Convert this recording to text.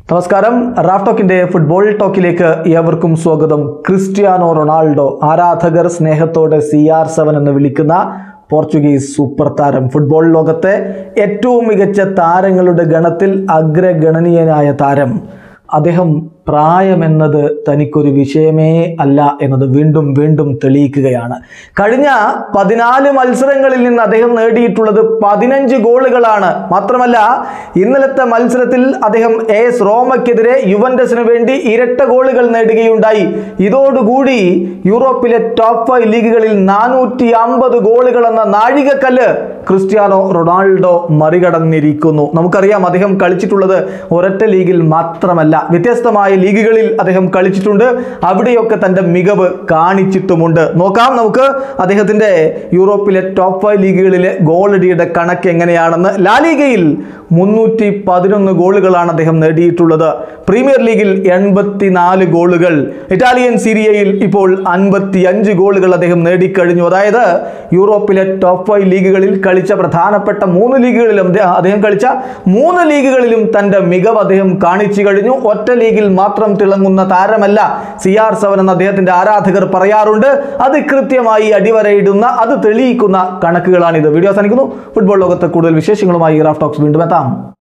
നമസ്കാരം Raf ടോക്കിന്റെ football ടോക്കിലേക്ക് ഏവർക്കും സ്വാഗതം ക്രിസ്ത്യാനോ റൊണാൾഡോ ആരാധകർ സ്നേഹത്തോടെ സി ആർ സെവൻ എന്ന് വിളിക്കുന്ന പോർച്ചുഗീസ് സൂപ്പർ താരം ഫുട്ബോൾ ലോകത്തെ ഏറ്റവും മികച്ച താരങ്ങളുടെ ഗണത്തിൽ അഗ്രഗണനീയനായ താരം അദ്ദേഹം പ്രായമെന്നത് തനിക്കൊരു വിഷയമേ അല്ല എന്നത് വീണ്ടും വീണ്ടും തെളിയിക്കുകയാണ് കഴിഞ്ഞ പതിനാല് മത്സരങ്ങളിൽ നിന്ന് അദ്ദേഹം നേടിയിട്ടുള്ളത് പതിനഞ്ച് ഗോളുകളാണ് മാത്രമല്ല ഇന്നലത്തെ മത്സരത്തിൽ അദ്ദേഹം എ എസ് റോമയ്ക്കെതിരെ യുവൻഡസിന് വേണ്ടി ഇരട്ട ഗോളുകൾ നേടുകയുണ്ടായി ഇതോടുകൂടി യൂറോപ്പിലെ ടോപ്പ് ഫൈവ് ലീഗുകളിൽ നാനൂറ്റി അമ്പത് ഗോളുകൾ എന്ന നാഴികക്കല്ല് ക്രിസ്ത്യാനോ റൊണാൾഡോ മറികടന്നിരിക്കുന്നു നമുക്കറിയാം അദ്ദേഹം കളിച്ചിട്ടുള്ളത് ഒരൊറ്റ ലീഗിൽ മാത്രമല്ല വ്യത്യസ്തമായ ലീഗുകളിൽ അദ്ദേഹം കളിച്ചിട്ടുണ്ട് അവിടെയൊക്കെ തൻ്റെ മികവ് കാണിച്ചിട്ടുമുണ്ട് നോക്കാം നമുക്ക് അദ്ദേഹത്തിൻ്റെ യൂറോപ്പിലെ ടോപ്പ് ഫൈവ് ലീഗുകളിലെ ഗോളടിയുടെ കണക്ക് എങ്ങനെയാണെന്ന് ലാലിഗയിൽ മുന്നൂറ്റി പതിനൊന്ന് ഗോളുകളാണ് അദ്ദേഹം നേടിയിട്ടുള്ളത് പ്രീമിയർ ലീഗിൽ എൺപത്തിനാല് ഗോളുകൾ ഇറ്റാലിയൻ സീരിയയിൽ ഇപ്പോൾ അൻപത്തി അഞ്ച് ഗോളുകൾ അദ്ദേഹം നേടിക്കഴിഞ്ഞു അതായത് യൂറോപ്പിലെ ടോപ്പ് ഫൈവ് ലീഗുകളിൽ കളിച്ച പ്രധാനപ്പെട്ട മൂന്ന് ലീഗുകളിലും ദേ- അദ്ദേഹം കളിച്ച മൂന്ന് ലീഗുകളിലും തൻ്റെ മികവ് അദ്ദേഹം കാണിച്ചു കഴിഞ്ഞു ഒറ്റ ലീഗിൽ മാത്രം തിളങ്ങുന്ന താരമല്ല സി ആർ സെവൻ എന്ന അദ്ദേഹത്തിന്റെ ആരാധകർ പറയാറുണ്ട് അത് കൃത്യമായി അടിവരയിടുന്ന അത് തെളിയിക്കുന്ന കണക്കുകളാണിത് വീഡിയോ അവസാനിക്കുന്നു ഫുട്ബോൾ ലോകത്തെ കൂടുതൽ വിശേഷങ്ങളുമായി റാഫ് ടോക്സ് വീണ്ടും എത്താം